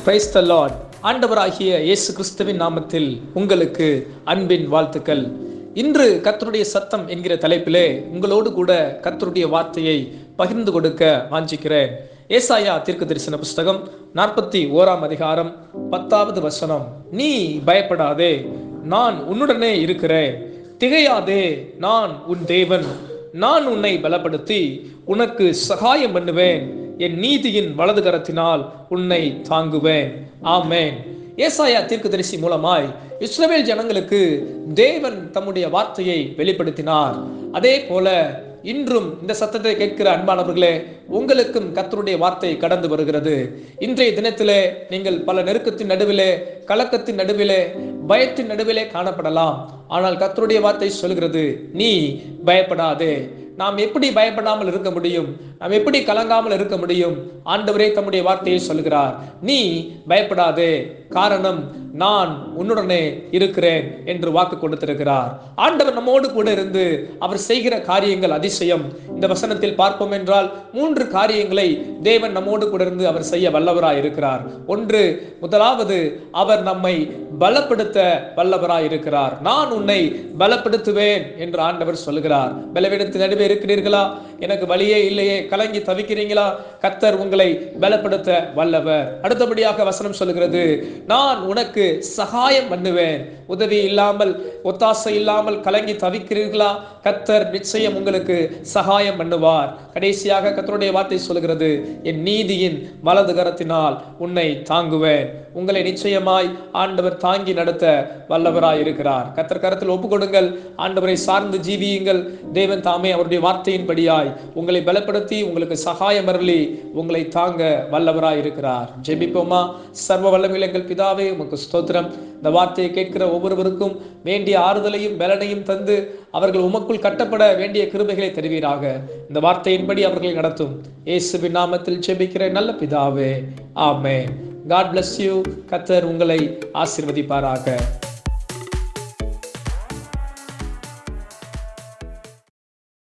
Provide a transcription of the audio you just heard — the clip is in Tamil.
பிரைஸ் த லார்ட் ஆண்டவராகிய இயேசு கிறிஸ்துவின் நாமத்தில் உங்களுக்கு அன்பின் வாழ்த்துக்கள் இன்று கர்த்தருடைய சத்தம் என்கிற தலைப்பிலே உங்களோடு கூட கர்த்தருடைய வார்த்தையை பகிர்ந்து கொடுக்க வாஞ்சிக்கிறேன் ஏசாயா தீர்க்க தரிசன புஸ்தகம் நாற்பத்தி ஓராம் அதிகாரம் பத்தாவது வசனம் நீ பயப்படாதே நான் உன்னுடனே இருக்கிறேன் திகையாதே நான் உன் தேவன் நான் உன்னை பலப்படுத்தி உனக்கு சகாயம் பண்ணுவேன் என் நீதியின் வலது கரத்தினால் உன்னை தாங்குவேன் ஆமேன் ஏசாயா தீர்க்கதரிசி மூலமாய் இஸ்ரவேல் ஜனங்களுக்கு தேவன் தம்முடைய வார்த்தையை வெளிப்படுத்தினார் அதே போல இன்றும் இந்த சத்தத்தை கேட்கிற அன்பானவர்களே உங்களுக்கும் கர்த்தருடைய வார்த்தை கடந்து வருகிறது இன்றைய தினத்திலே நீங்கள் பல நெருக்கத்தின் நடுவிலே கலக்கத்தின் நடுவிலே பயத்தின் நடுவிலே காணப்படலாம் ஆனால் கர்த்தருடைய வார்த்தை சொல்கிறது நீ பயப்படாதே நாம் எப்படி பயப்படாமல் இருக்க முடியும் நாம் எப்படி கலங்காமல் இருக்க முடியும் ஆண்டவரே தம்முடைய வார்த்தையை சொல்கிறார் நீ பயப்படாதே காரணம் நான் உன்னுடனே இருக்கிறேன் என்று வாக்கு கொடுத்திருக்கிறார் ஆண்டவர் நம்மோடு கூட இருந்து அவர் செய்கிற காரியங்கள் அதிசயம் இந்த வசனத்தில் பார்ப்போம் என்றால் மூன்று காரியங்களை தேவன் நம்மோடு கூட இருந்து அவர் செய்ய வல்லவராய் இருக்கிறார் ஒன்று முதலாவது அவர் நம்மை பலப்படுத்த வல்லவராய் இருக்கிறார் நான் உன்னை பலப்படுத்துவேன் என்று ஆண்டவர் சொல்லுகிறார் பலவீனத்தின் நடுவே இருக்கிறீர்களா எனக்கு வழியே இல்லையே கலங்கி தவிக்கிறீங்களா கத்தர் உங்களை பலப்படுத்த வல்லவர் அடுத்தபடியாக வசனம் சொல்லுகிறது நான் உனக்கு சகாயம் பண்ணுவேன் உதவி இல்லாமல் ஒத்தாசை இல்லாமல் கலங்கி தவிக்கிறீர்களா கத்தர் நிச்சயம் உங்களுக்கு சகாயம் பண்ணுவார் கடைசியாக கத்தருடைய வார்த்தை சொல்கிறது என் நீதியின் வலது கரத்தினால் உன்னை தாங்குவேன் உங்களை நிச்சயமாய் ஆண்டவர் தாங்கி நடத்த வல்லவராய் இருக்கிறார் கத்தர் கரத்தில் ஒப்பு கொடுங்கள் ஆண்டவரை சார்ந்து ஜீவியுங்கள் தேவன் தாமே அவருடைய வார்த்தையின்படியாய் உங்களை பலப்படுத்தி உங்களுக்கு சகாயம் அருளி உங்களை தாங்க வல்லவராய் இருக்கிறார் ஜெபிப்போமா சர்வ வல்லமையில் எங்கள் பிதாவே உமக்கு ஸ்தோத்திரம் இந்த வார்த்தையை கேட்கிற ஒவ்வொருவருக்கும் வேண்டிய ஆறுதலையும் பலனையும் தந்து அவர்கள் உமக்குள் கட்டப்பட வேண்டிய கிருபைகளை தருவீராக இந்த வார்த்தையின்படி அவர்களை நடத்தும் இயேசுவின் நாமத்தில் ஜெபிக்கிற நல்ல பிதாவே ஆமே காட் bless யூ கத்தர் உங்களை ஆசிர்வதிப்பாராக